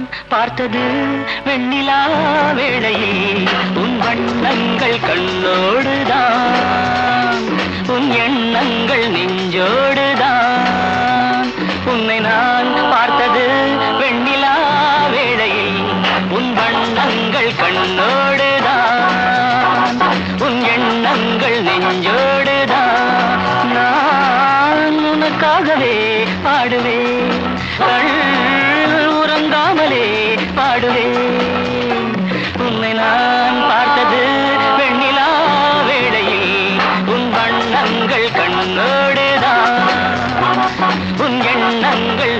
பார்த்தது வெண்ணிலா வேளையில் உன் வண்ணங்கள் கண்ணோடுதான் உன் எண்ணங்கள் நெஞ்சோடுதான் உன்னை நான் பார்த்தது வெண்ணிலா வேளையில் உன் வண்ணங்கள் கண்ணோடுதான் உன் எண்ணங்கள் நெஞ்சோடுதான் நான் உனக்காகவே பாடுவேன் கண் உறங்காமலே பாடுவேன் உன்னை நான் பார்த்தது வெண்ணிலா வேளையில் உன் வண்ணங்கள் கண்ணோடுதான் உன் எண்ணங்கள்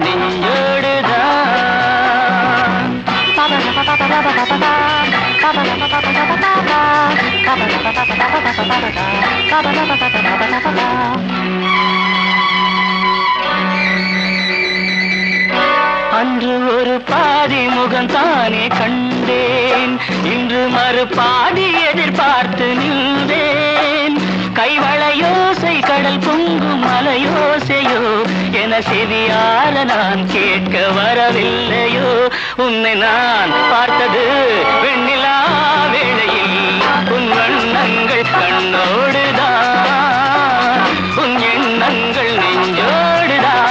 நெஞ்சோடுதான் அன்று ஒரு பாதி முகம் தானே கண்டேன் இன்று மறு பாதி எதிர்பார்த்து நின்றேன் கைவளையோசை கடல் பொங்கும் மலையோசையோ என செவியார நான் கேட்க வரவில்லையோ உன்னை நான் பார்த்தது வெண்ணிலா வேளையில் உன் வண்ணங்கள் கண்ணோடுதான் உன் எண்ணங்கள் நெஞ்சோடுதான்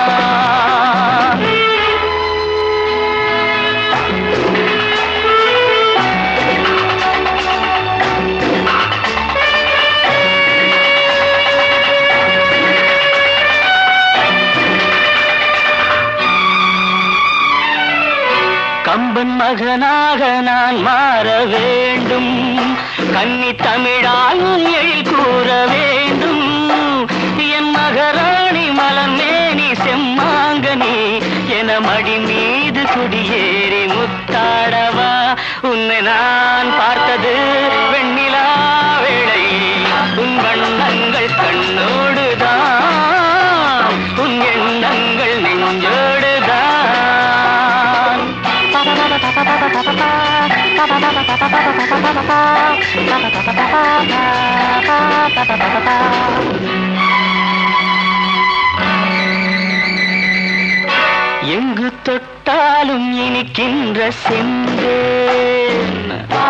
கம்பன் மகனாக நான் மாற வேண்டும் கன்னி தமிழால் உன் எழில் கூற வேண்டும் என் மகராணி மலர்மேனி செம்மாங்கனி என மடி மீது குடியேறி முத்தாடவா உன்னை நான் பார்த்தது வெண்ணிலா வேளை உன் வண்ணங்கள் கண்ணோடுதான் உன் எண்ணங்கள் நெஞ்சோடுதான் எங்கு தொட்டாலும் இனிக்கின்ற செந்தேன்